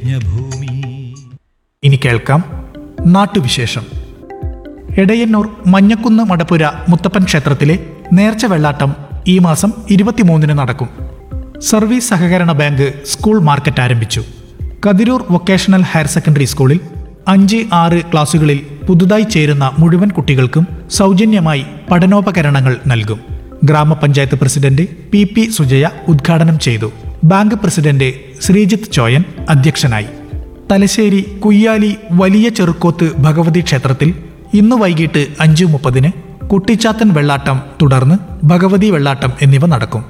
പുണ്യഭൂമി ഇനി കേൾക്കാം നാട്ടുവിശേഷം എടയന്നൂർ മഞ്ഞക്കുന്ന് മടപ്പുര മുത്തപ്പൻ ക്ഷേത്രത്തിലെ നേർച്ച വെള്ളാട്ടം ഈ മാസം ഇരുപത്തിമൂന്നിന് നടക്കും സർവീസ് സഹകരണ ബാങ്ക് സ്കൂൾ മാർക്കറ്റ് ആരംഭിച്ചു കതിരൂർ വൊക്കേഷണൽ ഹയർ സെക്കൻഡറി സ്കൂളിൽ അഞ്ച് ആറ് ക്ലാസുകളിൽ പുതുതായി ചേരുന്ന മുഴുവൻ കുട്ടികൾക്കും സൗജന്യമായി പഠനോപകരണങ്ങൾ നൽകും ഗ്രാമപഞ്ചായത്ത് പ്രസിഡന്റ് പി പി സുജയ ഉദ്ഘാടനം ചെയ്തു ബാങ്ക് പ്രസിഡന്റ് ശ്രീജിത്ത് ചോയൻ അധ്യക്ഷനായി തലശ്ശേരി കുയ്യാലി വലിയ ചെറുക്കോത്ത് ഭഗവതി ക്ഷേത്രത്തിൽ ഇന്ന് വൈകിട്ട് അഞ്ച് മുപ്പതിന് കുട്ടിച്ചാത്തൻ വെള്ളാട്ടം തുടർന്ന് ഭഗവതി വെള്ളാട്ടം എന്നിവ നടക്കും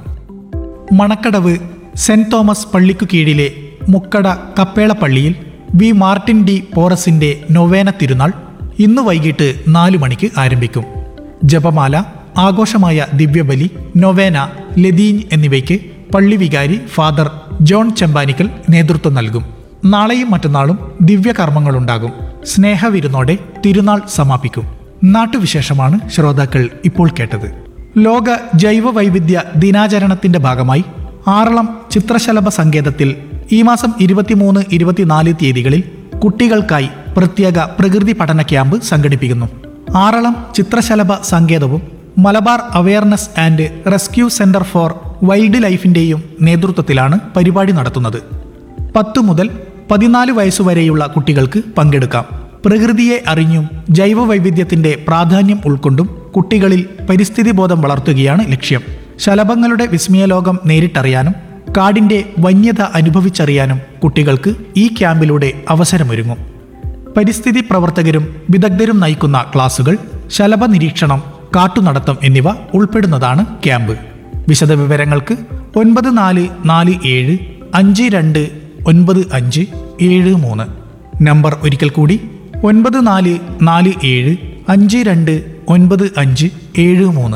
മണക്കടവ് സെന്റ് തോമസ് പള്ളിക്കു കീഴിലെ മുക്കട കപ്പേള പള്ളിയിൽ വി മാർട്ടിൻ ഡി പോറസിന്റെ നൊവേന തിരുനാൾ ഇന്ന് വൈകിട്ട് നാലു മണിക്ക് ആരംഭിക്കും ജപമാല ആഘോഷമായ ദിവ്യബലി നൊവേന ലതീഞ്ഞ് എന്നിവയ്ക്ക് പള്ളി വികാരി ഫാദർ ജോൺ ചെമ്പാനിക്കൽ നേതൃത്വം നൽകും നാളെയും മറ്റന്നാളും ദിവ്യകർമ്മങ്ങളുണ്ടാകും സ്നേഹവിരുന്നോടെ തിരുനാൾ സമാപിക്കും നാട്ടുവിശേഷമാണ് ശ്രോതാക്കൾ ഇപ്പോൾ കേട്ടത് ലോക ജൈവ വൈവിധ്യ ദിനാചരണത്തിന്റെ ഭാഗമായി ആറളം ചിത്രശലഭ സങ്കേതത്തിൽ ഈ മാസം ഇരുപത്തിമൂന്ന് ഇരുപത്തിനാല് തീയതികളിൽ കുട്ടികൾക്കായി പ്രത്യേക പ്രകൃതി പഠന ക്യാമ്പ് സംഘടിപ്പിക്കുന്നു ആറളം ചിത്രശലഭ സങ്കേതവും Malabar awareness and rescue centre for wild ലൈഫിന്റെയും നേതൃത്വത്തിലാണ് പരിപാടി നടത്തുന്നത് പത്ത് മുതൽ പതിനാല് വയസ്സുവരെയുള്ള കുട്ടികൾക്ക് പങ്കെടുക്കാം പ്രകൃതിയെ അറിഞ്ഞും ജൈവ വൈവിധ്യത്തിന്റെ പ്രാധാന്യം ഉൾക്കൊണ്ടും കുട്ടികളിൽ പരിസ്ഥിതി ബോധം വളർത്തുകയാണ് ലക്ഷ്യം ശലഭങ്ങളുടെ വിസ്മയലോകം നേരിട്ടറിയാനും കാടിന്റെ വന്യത അനുഭവിച്ചറിയാനും കുട്ടികൾക്ക് ഈ ക്യാമ്പിലൂടെ അവസരമൊരുങ്ങും പരിസ്ഥിതി പ്രവർത്തകരും വിദഗ്ധരും നയിക്കുന്ന ക്ലാസുകൾ ശലഭ നിരീക്ഷണം കാട്ടുനടത്തം എന്നിവ ഉൾപ്പെടുന്നതാണ് ക്യാമ്പ് വിശദവിവരങ്ങൾക്ക് ഒൻപത് നാല് നാല് ഏഴ് അഞ്ച് രണ്ട് ഒൻപത് അഞ്ച് ഏഴ് മൂന്ന് നമ്പർ ഒരിക്കൽ കൂടി ഒൻപത് നാല് നാല് ഏഴ് അഞ്ച് രണ്ട് ഒൻപത് അഞ്ച് ഏഴ് മൂന്ന്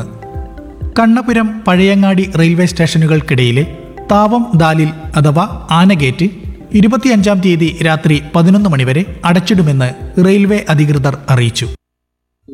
കണ്ണപുരം പഴയങ്ങാടി റെയിൽവേ സ്റ്റേഷനുകൾക്കിടയിലെ താവം ദാലിൽ അഥവാ ആനഗേറ്റ് ഇരുപത്തിയഞ്ചാം തീയതി രാത്രി പതിനൊന്ന് മണിവരെ അടച്ചിടുമെന്ന് റെയിൽവേ അധികൃതർ അറിയിച്ചു